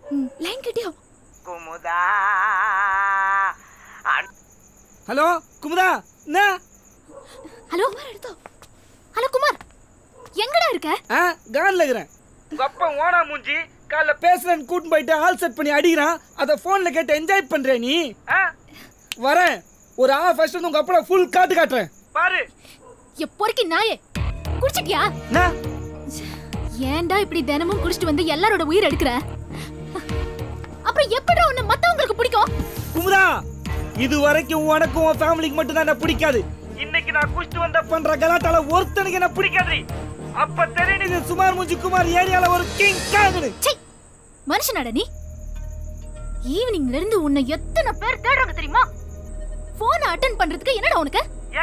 Line கிட்டியோ Kumudha hello Kumudha என்ன hello Kumar எடுத்தோ ஹலோ குமார் எங்கடா இருக்க ஆ கான்ல இருக்கிறேன் உங்க அப்பா ஓனா மூஞ்சி காலைல பேசுறேன்னு கூட்டின்னு போயிட்டு ஆல் செட் பண்ணி அடிக்கிறான் அதை ஃபோன்ல கேட்டு என்ஜாய் பண்ற நீ ஆ? வரேன் ஒரு ஆஃப் ஃபர்ஸ்ட் வந்து உங்க அப்பா ஃபுல் காட்டு காட்டுறேன் பாரு எப்போரைக்கு நாயே குடிச்சிட்டியா என்ன ஏன்டா இப்படி தினமும் குடிச்சிட்டு வந்து எல்லாரோட உயிர் எடுக்கிற அப்புறம் எப்படா உன்னை மத்தவங்களுக்கு பிடிக்கும் குமுதா இது வரைக்கும் உனக்கும் உன் ஃபேமிலிக்கு மட்டும் தான் என்ன பிடிக்காது இன்னைக்கு நான் குஷ்டு வந்த பண்ற கலாட்டால ஒருத்தனுக்கு என்ன பிடிக்காது அப்ப தெரியுது சுமார் மூஞ்சி குமார் ஏரியால ஒரு கிங் காங்குது ச்சை மனுஷனாடா நீ ஈவினிங்ல இருந்து உன்னை எத்தனை பேர் தேடுறாங்க தெரியுமா போனை அட்டன் பண்றதுக்கு என்னடா உனக்கு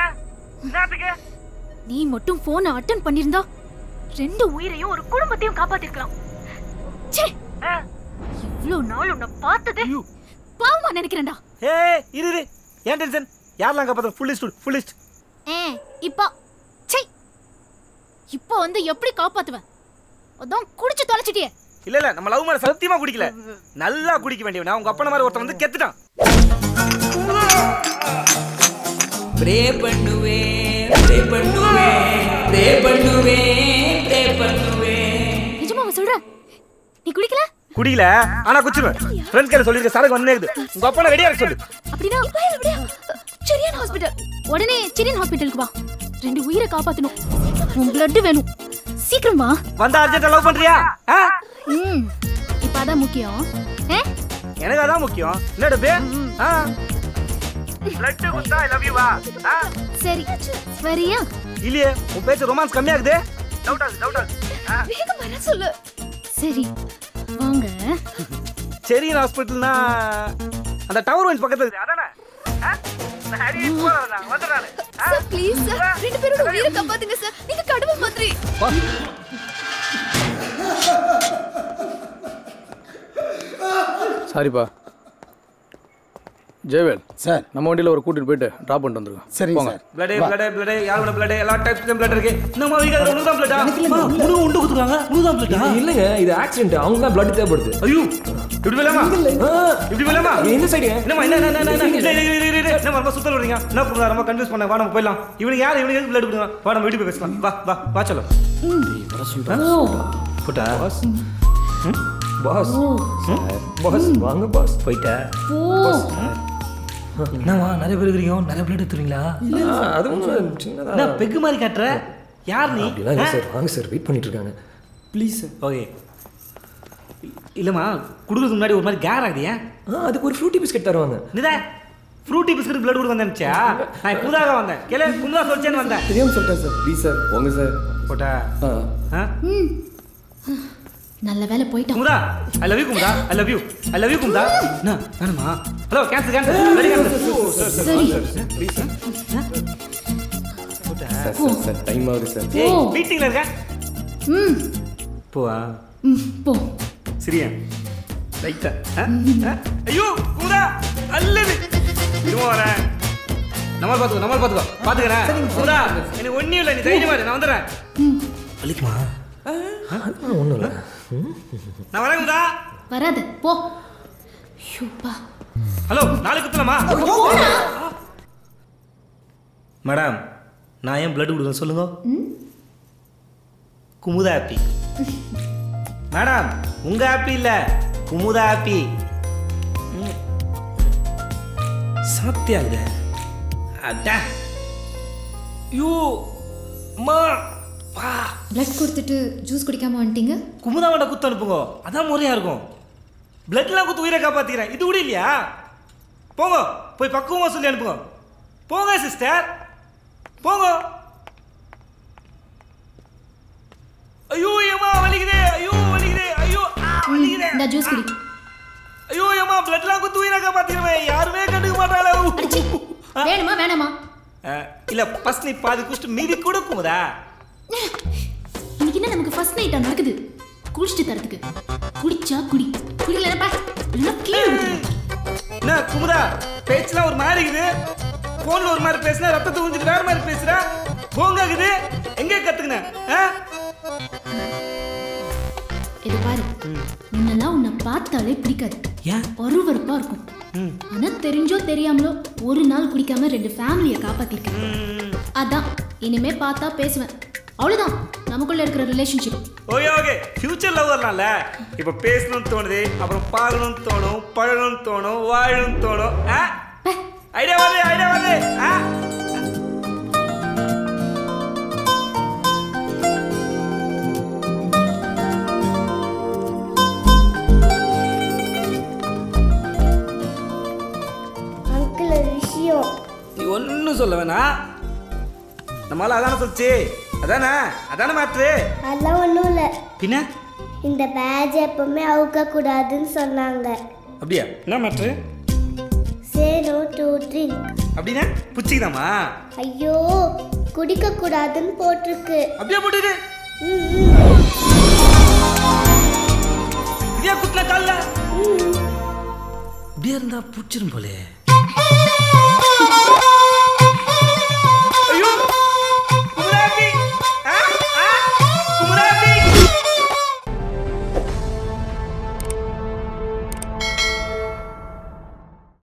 நீ மட்டும் போனை அட்டன் பண்ணிருந்தா ரெண்டு உயிரையும் ஒரு குடும்பத்தையும் காப்பாத்திருக்கலாம் ச்சே இவ்ளோ நாள் உன்னை பார்த்தது பாவமா நினைக்கிறேன்டா ஏ இரு இரு ஏன் டென்ஷன் யாரெல்லாம் காப்பாத்த ஃபுல் லிஸ்ட் ஃபுல் லிஸ்ட் ஏ இப்போ ச்சை இப்போ வந்து எப்படி காப்பாத்துவேன் அதான் குடிச்சு தொலைச்சிட்டியே இல்ல இல்ல நம்ம லவ் மேல சத்தியமா குடிக்கல நல்லா குடிக்க வேண்டியவனா உங்க அப்பன மாதிரி ஒருத்தன் வந்து கெத்துட்டான் ப்ரே பண்ணுவேன் ப்ரே பண்ணுவேன் ப்ரே பண்ணுவேன் ப்ரே பண்ணுவேன் நிஜமாவா சொல்ற நீ குடிக்கல குடிக்கல ஆனா குச்சிருவேன் ஃப்ரெண்ட்ஸ் கிட்ட சொல்லிருக்க சரக்கு வந்து உங்க அப்பன ரெடியா இருக்க சொல்லு அப்படின்னா அப்படியா சரியான ஹாஸ்பிடல் உடனே சிரியன் ஹாஸ்பிடலுக்கு வா ரெண்டு உயிரை காப்பாத்தணும் உன் பிளட் வேணும் சீக்கிரம் வா வந்தா அர்ஜென்ட்டா லவ் பண்றியா ஆ? ம் இப்ப அதான் முக்கியம் ஏ? எனக்கு அதான் முக்கியம் என்னடா பே ஆ பிளட் குத்தா ஐ லவ் யூ வா ஆ சரி வரியா இல்லையே உன் பேச்சு ரொமான்ஸ் கம்மியாகுது டவுட் ஆகுது டவுட் ஆகுது ஆ. வேகம் வர சொல்லு சரி வாங்க சரி ஹாஸ்பிட்டல்னா அந்த டவர் ஒன்ஸ் பக்கத்துல இருக்கு அதானே ஆ? நான் அடியே போறேன் நான் வந்துடுறேன் சார் ப்ளீஸ் சார் ரெண்டு பேரோட உயிரை காப்பாத்துங்க சார் நீங்க கடவுள் மாதிரி சாரிப்பா ஜெயவேல் சார் நம்ம வண்டியில் ஒரு கூட்டிட்டு போயிட்டு ட்ராப் பண்ணிட்டு வந்துருங்க சரிங்க போங்க. சார். பிளட் பிளட் பிளட் யாரோட பிளட் எல்லா டைப்ஸ் பிளட் இருக்கு நம்ம வீட்ல உனக்கு தான் பிளட்டா உனக்கு உண்டு குத்துறாங்க உனக்கு தான் பிளட்டா இல்லைங்க இது ஆக்சிடென்ட் அவங்க தான் பிளட் தேவைப்படுது ஐயோ இப்படி வேலாமா இப்படி வேலாமா எந்த சைடு என்னமா என்ன என்ன என்ன என்ன இல்ல இல்ல இல்ல இல்ல என்ன ரொம்ப சுத்தல் வரீங்க என்ன புரியுதா ரொம்ப கன்ஃபியூஸ் பண்ண வா நம்ம போயிடலாம் இவனுக்கு யார் இவனுக்கு எதுக்கு பிளட் கொடுங்க வா நம்ம வீட்டுக்கு போய் பேசலாம் வா வா வா சொல்லு போட்டா பாஸ் பாஸ் வாங்க பாஸ் போயிட்டா என்னவா நிறைய பேர் இருக்கிறீங்க நிறைய பிளட் எடுத்துறீங்களா அது ஒன்றும் சின்னதா என்ன பெக்கு மாதிரி காட்டுற யார் நீ அப்படிலாம் இல்லை சார் வாங்க சார் வெயிட் பண்ணிட்டு இருக்காங்க ப்ளீஸ் சார் ஓகே இல்லம்மா குடுக்கிறதுக்கு முன்னாடி ஒரு மாதிரி கேர் ஆகுது ஏன் ஆ அதுக்கு ஒரு ஃப்ரூட்டி பிஸ்கட் தருவாங்க நிதா ஃப்ரூட்டி பிஸ்கட் பிளட் கொடுக்க வந்தேன்ச்சா நான் புதாக வந்தேன் கேளு குமுதா சொல்லிச்சேன்னு வந்தேன் தெரியாம சொல்லிட்டேன் சார் ப்ளீஸ் சார் போங்க சார் போட்டா ஆ ஆ நல்ல வேலை போயிட்டான் Kumudha I love you Kumudha I love you I love you Kumudha என்ன வேணுமா hello cancel cancel very cancel சரி சார் சார் சார் டைம் ஆகுது சார் ஏய் மீட்டிங்ல இருக்க ம் போவா ம் போ சரியா ரைட்டா ஐயோ குமுதா அல்லது இருமா வரேன் நம்ம பாத்துக்கோ நம்ம பாத்துக்கோ பாத்துக்கிறேன் குமுதா எனக்கு ஒண்ணும் இல்லை நீ தைரியமா இரு நான் வந்துடுறேன் வலிக்குமா ஒன்றும் இல்லை நான் வரேன் குமுதா வராத போ ஷூப்பா ஹலோ நாளைக்கு குத்தலாமா மேடம் நான் ஏன் பிளட் கொடுக்குறேன் சொல்லுங்க குமுதா ஆப்பி மேடம் உங்க ஆப்பி இல்ல குமுதா ஆப்பி ம். சாத்தியா இது அடா யூ மா வா பிளட் கொடுத்துட்டு ஜூஸ் குடிக்காம வந்துட்டீங்க குமுதாவோட குத்து அனுப்புங்க அதான் முறையா இருக்கும் பிளட்லாம் குத்து உயிரை காப்பாத்திக்கிறேன் இது கூட இல்லையா போங்க போய் பக்குவமா சொல்லி அனுப்புங்க போங்க சிஸ்டர் போங்க ஐயோ ஏமா வலிக்குதே ஐயோ வலிக்குதே ஐயோ ஆ, வலிக்குதே இந்த ஜூஸ் குடி ஐயோ ஏமா பிளட்லாம் குத்து உயிரை காப்பாத்திக்கிறேன் யாருமே கண்டுக்க மாட்டாளே வேணுமா வேணாமா அஹ், இல்ல ஃபர்ஸ்ட் நீ பாதி குடிச்சிட்டு மீதி கூட குமுதா இன்னைக்கு என்ன நமக்கு ஃபர்ஸ்ட் நைட்டா நடக்குது குடிச்சிட்டு தரதுக்கு குடிச்சா குடி குடிக்கலப்பா இல்லைன்னா கீழே ஊத்திடுவேன். என்ன குமுதா பேச்செல்லாம் ஒரு மாதிரி இருக்குது போன்ல ஒரு மாதிரி பேசுனா ரத்தத்தை ஊஞ்சிட்டு வேற மாதிரி பேசுற போங்காக்குது எங்க கத்துக்கின இது பாரு முன்னெல்லாம் உன்னை பார்த்தாலே பிடிக்காது ஏன் ஒருவருப்பா இருக்கும் ஆனா தெரிஞ்சோ தெரியாமலோ ஒரு நாள் குடிக்காம ரெண்டு ஃபேமிலியை காப்பாத்திருக்கேன் அதான் இனிமே பார்த்தா பேசுவேன் அவ்வளவுதான் நமக்குள்ள இருக்கிற relationship okay okay future love வரலாம்ல இப்போ பேசணும்னு தோணுது அப்புறம் பார்க்கணும்னு தோணும் பழகணும்னு தோணும் வாழணும்னு தோணும் ஆ ஐடியா வருது ஐடியா வருது ஆ அங்கிள் ஒரு விஷயம் நீ ஒன்றும் சொல்ல வேணாம் நம்மளால அதானே சொல்லிச்சு அதானே அதானே மாற்று அதெல்லாம் ஒன்றும் இல்லை பின்ன இந்த பேட்ச் எப்பவுமே அவுக்க கூடாதுன்னு சொன்னாங்க அப்படியா என்ன மாற்று சே நோ டு ட்ரிங்க் அப்படின்னா புச்சிக்குதாமா ஐயோ குடிக்க கூடாதுன்னு போட்டிருக்கு அப்படியே போட்டுது ம், ம், இதே குத்துன கால்ல ம். இப்படியே இருந்தா பூச்சிரும் போலே